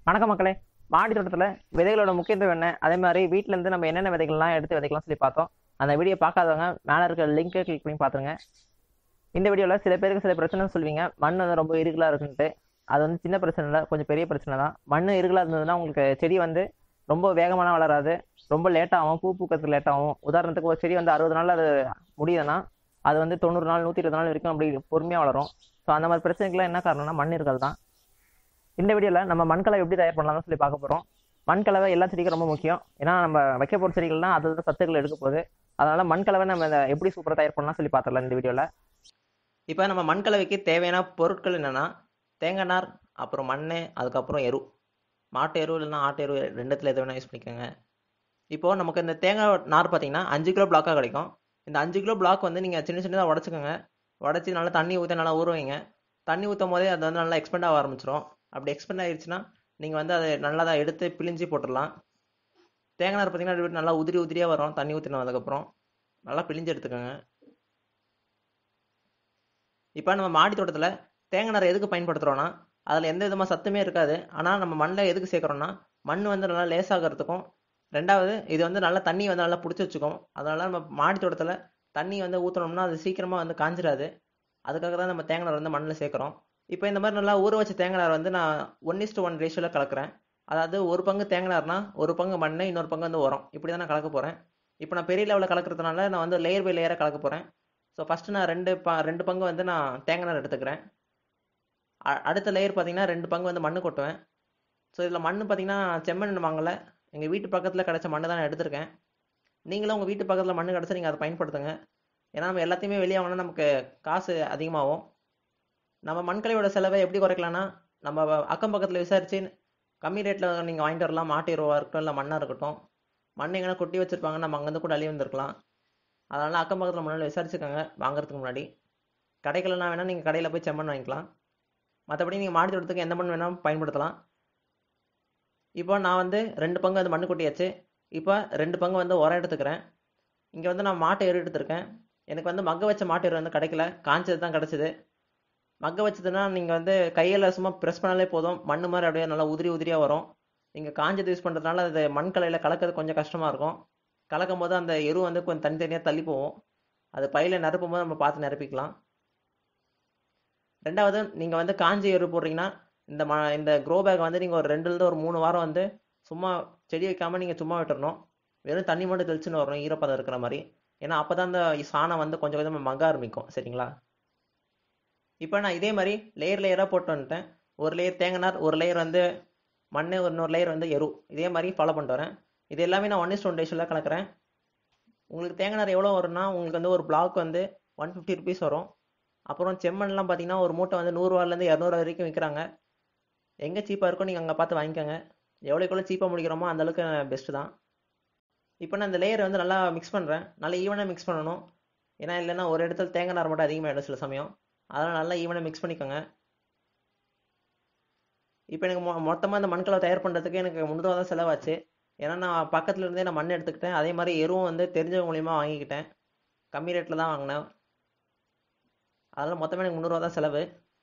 வணக்கம் மக்களே மாடி தோட்டத்தில் விதைகளோட முக்கியத்துவம் என்ன அதே மாதிரி வீட்ல இருந்து நம்ம என்னென்ன விதைகள்லாம் எடுத்து விதைக்கலாம் சொல்லி பார்த்தோம் அந்த வீடியோ பார்க்காதவங்க மேலே இருக்க லிங்கை கிளிக் பண்ணி பார்த்துருங்க இந்த வீடியோவில் சில பேருக்கு சில பிரச்சனை சொல்லுவீங்க மண் வந்து ரொம்ப இருகலாக இருக்குன்ட்டு அது வந்து சின்ன பிரச்சனை இல்லை கொஞ்சம் பெரிய பிரச்சனை தான் மண் இருகலாக இருந்ததுன்னா உங்களுக்கு செடி வந்து ரொம்ப வேகமான வளராது ரொம்ப லேட்டாகும் பூ பூக்கிறதுக்கு லேட்டாகும் உதாரணத்துக்கு ஒரு செடி வந்து அறுபது நாள் அது முடியுதுன்னா அது வந்து தொண்ணூறு நாள் நூற்றி இருபது நாள் வரைக்கும் அப்படி பொறுமையாக வளரும் ஸோ அந்த மாதிரி பிரச்சனைக்கெல்லாம் என்ன காரணம்னா மண் இருக்கல் தான் இந்த வீடியோவில் நம்ம மண்கலவை எப்படி தயார் பண்ணலாம்னு சொல்லி பார்க்க போகிறோம் மண்கலவை எல்லா செடிக்கும் ரொம்ப முக்கியம் ஏன்னா நம்ம வைக்க போகிற செடிகள்லாம் அதில் சத்துக்கள் எடுக்க போகுது அதனால மண்கலவை நம்ம இதை எப்படி சூப்பராக தயார் பண்ணலாம் சொல்லி பார்த்துடலாம் இந்த வீடியோவில் இப்போ நம்ம மண்கலவைக்கு தேவையான பொருட்கள் என்னென்னா தேங்காய் நார் அப்புறம் மண் அதுக்கப்புறம் எரு மாட்டு எரு இல்லைன்னா ஆட்டு எரு ரெண்டுத்தில் எது வேணால் யூஸ் பண்ணிக்கோங்க இப்போது நமக்கு இந்த தேங்காய் நார் பார்த்தீங்கன்னா அஞ்சு கிலோ பிளாக்காக கிடைக்கும் இந்த அஞ்சு கிலோ பிளாக் வந்து நீங்கள் சின்ன சின்னதாக உடச்சிக்கோங்க உடச்சி நல்லா தண்ணி ஊற்றி நல்லா ஊற வைங்க தண்ணி ஊற்றும் போதே அது வந்து நல்லா எக்ஸ்பெண்ட் ஆக ஆரம்பிச்சிடும் அப்படி எக்ஸ்பெண்ட் ஆயிடுச்சுன்னா நீங்கள் வந்து அதை நல்லா தான் எடுத்து பிழிஞ்சு போட்டுடலாம் தேங்காய் நார் பார்த்தீங்கன்னா அது நல்லா உதிரி உதிரியாக வரும் தண்ணி ஊற்றின அதுக்கப்புறம் நல்லா பிழிஞ்சு எடுத்துக்கோங்க இப்போ நம்ம மாடி தோட்டத்தில் தேங்காய் நார் எதுக்கு பயன்படுத்துகிறோன்னா அதில் எந்த விதமாக சத்துமே இருக்காது ஆனால் நம்ம மண்ணில் எதுக்கு சேர்க்குறோன்னா மண் வந்து நல்லா லேசாகிறதுக்கும் ரெண்டாவது இது வந்து நல்லா தண்ணி வந்து நல்லா பிடிச்சி வச்சுக்கும் அதனால நம்ம மாடி தோட்டத்தில் தண்ணி வந்து ஊற்றினோம்னா அது சீக்கிரமாக வந்து காஞ்சிடாது அதுக்காக தான் நம்ம தேங்காய் நார் வந்து மண்ணில் சேர்க்குறோம் இப்போ இந்த மாதிரி நல்லா ஊற வச்ச தேங்காய் நார் வந்து நான் ஒன் இஸ்டு ஒன் ரேஷியோவில் கலக்கிறேன் அதாவது ஒரு பங்கு தேங்காய் நார்னா ஒரு பங்கு மண் இன்னொரு பங்கு வந்து உரம் இப்படி தான் நான் கலக்க போகிறேன் இப்போ நான் பெரிய லெவலில் கலக்கிறதுனால நான் வந்து லேயர் பை லேயராக கலக்க போகிறேன் ஸோ ஃபஸ்ட்டு நான் ரெண்டு ப ரெண்டு பங்கு வந்து நான் தேங்காய் நார் எடுத்துக்கிறேன் அ- அடுத்த லேயர் பார்த்தீங்கன்னா ரெண்டு பங்கு வந்து மண் கொட்டுவேன் ஸோ இதில் மண் பார்த்தீங்கன்னா செம்மண் வாங்கலை எங்கள் வீட்டு பக்கத்தில் கிடைச்ச மண்ணை தான் நான் எடுத்திருக்கேன் நீங்களும் உங்கள் வீட்டு பக்கத்தில் மண் கிடச்சா நீங்கள் அதை பயன்படுத்துங்க ஏன்னா நம்ம எல்லாத்தையுமே வெளியே வாங்கினா நமக்கு காசு அதிகமாகும் நம்ம மண்கலையோட செலவை எப்படி குறைக்கலாம்னா நம்ம அக்கம் பக்கத்தில் விசாரித்து கம்மி ரேட்டில் நீங்கள் வாங்கிட்டு வரலாம் மாட்டு எருவாக இருக்கட்டும் இல்லை மண்ணாக இருக்கட்டும் மண் எங்கன்னா கொட்டி வச்சுருப்பாங்க நம்ம அங்கேருந்து கூட அள்ளி வந்திருக்கலாம் அதனால் அக்கம் பக்கத்தில் முன்னாடி விசாரிச்சுக்கோங்க வாங்குறதுக்கு முன்னாடி கடைக்கலனா வேணால் நீங்கள் கடையில் போய் செம்மண் வாங்கிக்கலாம் மற்றபடி நீங்கள் மாடி தோட்டத்துக்கு எந்த மண் வேணாலும் பயன்படுத்தலாம் இப்போ நான் வந்து ரெண்டு பங்கு வந்து மண் கொட்டியாச்சு இப்போ ரெண்டு பங்கு வந்து உரம் எடுத்துக்கிறேன் இங்கே வந்து நான் மாட்டு எரு எடுத்திருக்கேன் எனக்கு வந்து மக்க வச்ச மாட்டு எரு வந்து கிடைக்கல காஞ்சது தான் கிடச்சிது மக்க வச்சதுன்னா நீங்கள் வந்து கையில் சும்மா ப்ரெஸ் பண்ணாலே போதும் மண் மாதிரி அப்படியே நல்லா உதிரி உதிரியாக வரும் நீங்கள் காஞ்சது யூஸ் பண்ணுறதுனால அது மண் கலையில் கலக்கிறது கொஞ்சம் கஷ்டமாக இருக்கும் கலக்கும் போது அந்த எரு வந்து கொஞ்சம் தனித்தனியாக தள்ளி போகும் அது பையில் நிரப்பும் போது நம்ம பார்த்து நிரப்பிக்கலாம் ரெண்டாவது நீங்கள் வந்து காஞ்ச எரு போடுறீங்கன்னா இந்த ம இந்த க்ரோ பேக் வந்து நீங்கள் ஒரு ரெண்டுலேருந்து ஒரு மூணு வாரம் வந்து சும்மா செடி வைக்காமல் நீங்கள் சும்மா விட்டுறணும் வெறும் தண்ணி மட்டும் தெளிச்சுன்னு வரணும் ஈரப்பதம் இருக்கிற மாதிரி ஏன்னா அப்போ தான் அந்த சாணம் வந்து கொஞ்சம் கொஞ்சமாக மங்க ஆரம்பிக்கும் சரிங்களா இப்போ நான் இதே மாதிரி லேயர் லேயராக போட்டு வந்துட்டேன் ஒரு லேயர் தேங்காய் நார் ஒரு லேயர் வந்து மண் ஒரு இன்னொரு லேயர் வந்து எரு இதே மாதிரி ஃபாலோ பண்ணிட்டு வரேன் இது எல்லாமே நான் ஒன் இஸ் ஒன் ரேஷியோவில் கலக்கிறேன் உங்களுக்கு தேங்காய் நார் எவ்வளோ வரும்னா உங்களுக்கு வந்து ஒரு பிளாக் வந்து ஒன் ஃபிஃப்டி ருபீஸ் வரும் அப்புறம் செம்மண்லாம் பார்த்தீங்கன்னா ஒரு மூட்டை வந்து நூறுரூவாலேருந்து இரநூறுவா வரைக்கும் விற்கிறாங்க எங்கே சீப்பாக இருக்கோ நீங்கள் அங்கே பார்த்து வாங்கிக்கோங்க எவ்வளோக்கு எவ்வளோ சீப்பாக முடிக்கிறோமோ அந்த அளவுக்கு பெஸ்ட்டு தான் இப்போ நான் இந்த லேயர் வந்து நல்லா மிக்ஸ் பண்ணுறேன் நல்லா ஈவனாக மிக்ஸ் பண்ணணும் ஏன்னா இல்லைன்னா ஒரு இடத்துல தேங்காய் நார் மட்டும் அதிகமாகிடும் சில சமயம் அதனால் நல்லா ஈவனாக மிக்ஸ் பண்ணிக்கோங்க இப்போ எனக்கு மொ மொத்தமாக இந்த மண்கலவை தயார் பண்ணுறதுக்கு எனக்கு முந்நூறுவா தான் செலவாச்சு ஏன்னா நான் பக்கத்துல இருந்தே நான் மண் எடுத்துக்கிட்டேன் அதே மாதிரி எருவும் வந்து தெரிஞ்சவங்க மூலியமா வாங்கிக்கிட்டேன் கம்மி ரேட்டில் தான் வாங்கினேன் அதனால் மொத்தமே எனக்கு முந்நூறுவா தான் செலவு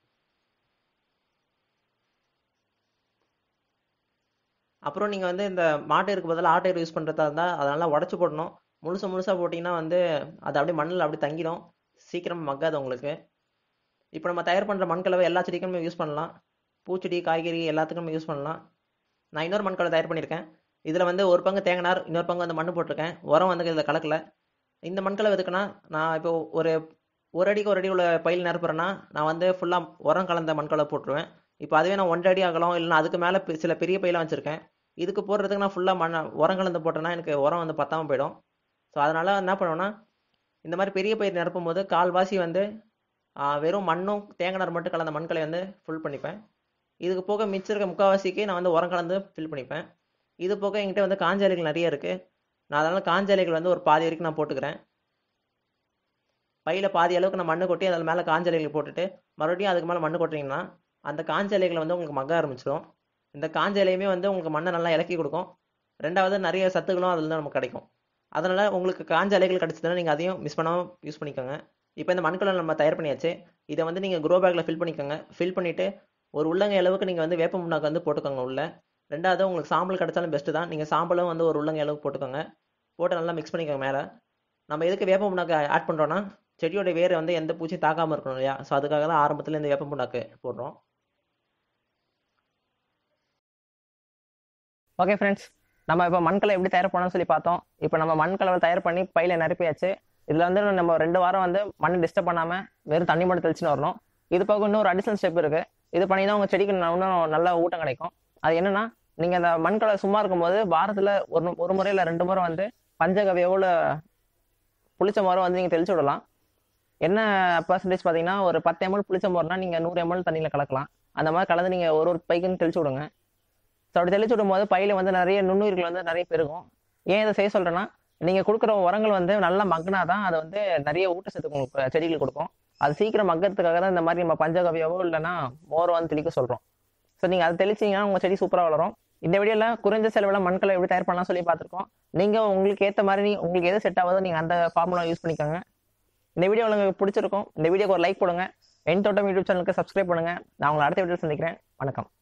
அப்புறம் நீங்கள் வந்து இந்த மாட்டு எருக்கு பதிலாக ஆட்டு எரு யூஸ் பண்ணுறதா இருந்தால் அதனால் உடச்சி போடணும் முழுசு முழுசாக போட்டிங்கன்னா வந்து அது அப்படியே மண்ணில் அப்படியே தங்கிடும் சீக்கிரம் மக்காது உங்களுக்கு இப்போ நம்ம தயார் பண்ணுற மண்கலவை எல்லா செடிக்கும் யூஸ் பண்ணலாம் பூச்செடி காய்கறி எல்லாத்துக்கும் யூஸ் பண்ணலாம் நான் இன்னொரு மண்கலவை தயார் பண்ணியிருக்கேன் இதில் வந்து ஒரு பங்கு தேங்காய் நார் இன்னொரு பங்கு வந்து மண் போட்டிருக்கேன் உரம் வந்து இதில் கலக்கல இந்த மண்கலவை எதுக்குன்னா நான் இப்போ ஒரு ஒரு அடிக்கு ஒரு அடி உள்ள பயில் நிரப்புறேன்னா நான் வந்து ஃபுல்லாக உரம் கலந்த மண்கலவை போட்டுருவேன் இப்போ அதுவே நான் ஒன்றரை அடி அகலம் இல்லைன்னா அதுக்கு மேலே சில பெரிய பையெல்லாம் வச்சுருக்கேன் இதுக்கு போடுறதுக்கு நான் ஃபுல்லாக மண் உரம் கலந்து போட்டேன்னா எனக்கு உரம் வந்து பத்தாமல் போயிடும் ஸோ அதனால் என்ன பண்ணுவேன்னா இந்த மாதிரி பெரிய பயிர் நிரப்பும் போது கால்வாசி வந்து ஆ, வெறும் மண்ணும் தேங்காய் நார் மட்டும் கலந்த மண்களை வந்து ஃபுல் பண்ணிப்பேன் இதுக்கு போக மிச்சம் இருக்க முக்கால்வாசிக்கு நான் வந்து உரம் கலந்து ஃபில் பண்ணிப்பேன் இது போக என்கிட்ட வந்து காஞ்ச இலைகள் நிறைய இருக்குது நான் அதனால் காஞ்ச இலைகள் வந்து ஒரு பாதி வரைக்கும் நான் போட்டுக்கிறேன் பையில் பாதி அளவுக்கு நான் மண்ணு கொட்டி அதில் மேலே காஞ்ச இலைகள் போட்டுட்டு மறுபடியும் அதுக்கு மேலே மண்ணு கொட்டிங்கன்னா அந்த காஞ்ச இலைகள் வந்து உங்களுக்கு மக்க ஆரம்பிச்சிடும் இந்த காஞ்ச இலையுமே வந்து உங்களுக்கு மண்ணை நல்லா இலக்கி கொடுக்கும் ரெண்டாவது நிறைய சத்துக்களும் அதில் தான் நமக்கு கிடைக்கும் அதனால் உங்களுக்கு காஞ்ச இலைகள் கிடச்சதுன்னா நீங்கள் அதையும் மிஸ் பண்ணாமல் யூஸ் பண்ணிக்கோங்க இப்போ இந்த மண்கலை நம்ம தயார் பண்ணியாச்சு இதை வந்து நீங்கள் க்ரோ பேக்கில் ஃபில் பண்ணிக்கோங்க ஃபில் பண்ணிவிட்டு ஒரு உள்ளங்கை அளவுக்கு நீங்கள் வந்து வேப்ப முன்னாக்கு வந்து போட்டுக்கோங்க உள்ள ரெண்டாவது உங்களுக்கு சாம்பல் கிடைச்சாலும் பெஸ்ட்டு தான் நீங்கள் சாம்பலும் வந்து ஒரு உள்ளங்கை அளவுக்கு போட்டுக்கோங்க போட்டு நல்லா மிக்ஸ் பண்ணிக்கோங்க மேலே நம்ம எதுக்கு வேப்ப புண்ணாக்கு ஆட் பண்ணுறோன்னா செடியோட வேர் வந்து எந்த பூச்சியும் தாக்காமல் இருக்கணும் இல்லையா ஸோ அதுக்காக தான் ஆரம்பத்தில் இந்த வேப்ப புண்ணாக்கு போடுறோம் ஓகே ஃப்ரெண்ட்ஸ் நம்ம இப்போ மண்கலை எப்படி தயார் பண்ணணும்னு சொல்லி பார்த்தோம் இப்போ நம்ம மண்கலவை தயார் பண்ணி பையில நிரப்பியாச்சு இதில் வந்து நம்ம ரெண்டு வாரம் வந்து மண் டிஸ்டர்ப் பண்ணாமல் வெறும் தண்ணி மட்டும் தெளிச்சுன்னு வரணும் இது போக இன்னும் ஒரு அடிஷனல் ஸ்டெப் இருக்குது இது பண்ணி தான் உங்கள் செடிக்கு இன்னும் நல்ல ஊட்டம் கிடைக்கும் அது என்னன்னா நீங்கள் அந்த மண்கலவை சும்மா இருக்கும்போது வாரத்தில் ஒரு ஒரு முறை இல்லை ரெண்டு முறை வந்து பஞ்சகவியோவில் புளிச்ச மரம் வந்து நீங்கள் தெளிச்சு விடலாம் என்ன பர்சன்டேஜ் பார்த்தீங்கன்னா ஒரு பத்து எம்எல் புளிச்ச மரம்னா நீங்கள் நூறு எம்எல் தண்ணியில் கலக்கலாம் அந்த மாதிரி கலந்து நீங்கள் ஒரு ஒரு பைக்குன்னு தெளிச்சு விடுங்க ஸோ அப்படி தெளிச்சு விடும்போது பையில வந்து நிறைய நுண்ணுயிர்கள் வந்து நிறைய பெருகும் ஏன் இதை செய்ய சொல்றேன்னா நீங்க கொடுக்குற உரங்கள் வந்து நல்லா மக்கினா தான் அது வந்து நிறைய ஊட்டச்சத்து உங்களுக்கு செடிகளுக்கு கொடுக்கும் அது சீக்கிரம் மக்கறதுக்காக தான் இந்த மாதிரி நம்ம பஞ்சகவியாவோ இல்லைன்னா மோரோ வந்து தெளிக்க சொல்றோம் ஸோ நீங்க அதை தெளிச்சீங்கன்னா உங்க செடி சூப்பராக வளரும் இந்த வீடியோல குறைஞ்ச செலவில் மண்களை எப்படி தயார் பண்ணலாம் சொல்லி பார்த்துருக்கோம் நீங்க உங்களுக்கு ஏற்ற மாதிரி நீ- உங்களுக்கு எது செட் ஆகுதோ நீங்க அந்த ஃபார்முலா யூஸ் பண்ணிக்கோங்க இந்த வீடியோ உங்களுக்கு பிடிச்சிருக்கும் இந்த வீடியோக்கு ஒரு லைக் போடுங்க என் தோட்டம் யூடியூப் சேனலுக்கு சப்ஸ்கிரைப் பண்ணுங்க நான் உங்களை அடுத்த வீடியோ சந்திக்கிறேன் வணக்கம்